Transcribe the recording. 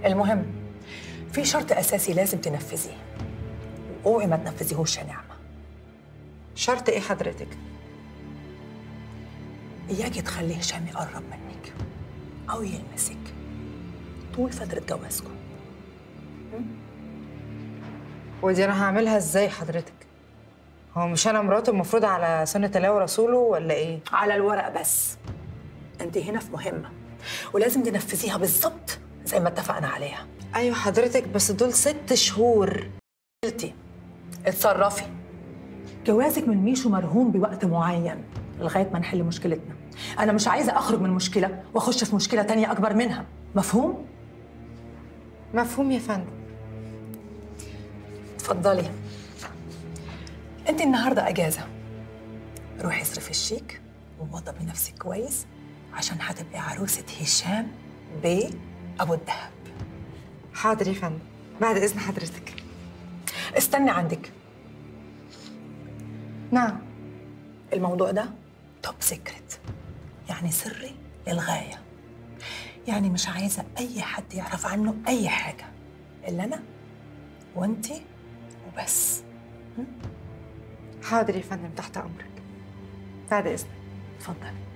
المهم في شرط اساسي لازم تنفذيه واوعي ما تنفذيهوش يا نعمه شرط ايه حضرتك اياكي تخلي هشام يقرب منك او يلمسك طول فتره جوازكم ودي انا هعملها ازاي حضرتك هو مش انا مراته المفروض على سنه الله ورسوله ولا ايه على الورق بس انت هنا في مهمه ولازم تنفذيها بالظبط زي ما اتفقنا عليها ايوه حضرتك بس دول ست شهور قلتي اتصرفي جوازك من ميشو مرهون بوقت معين لغايه ما نحل مشكلتنا انا مش عايزه اخرج من مشكله واخش في مشكله تانية اكبر منها مفهوم مفهوم يا فندم اتفضلي انت النهارده اجازه روحي اصرفي الشيك ووضبي نفسك كويس عشان هتبقي عروسه هشام بيه ابو الدهب حاضر يا فندم بعد اذن حضرتك استني عندك نعم الموضوع ده توب سيكريت يعني سري للغايه يعني مش عايزه اي حد يعرف عنه اي حاجه الا انا وانتي وبس حاضر يا فندم تحت امرك بعد اذنك اتفضلي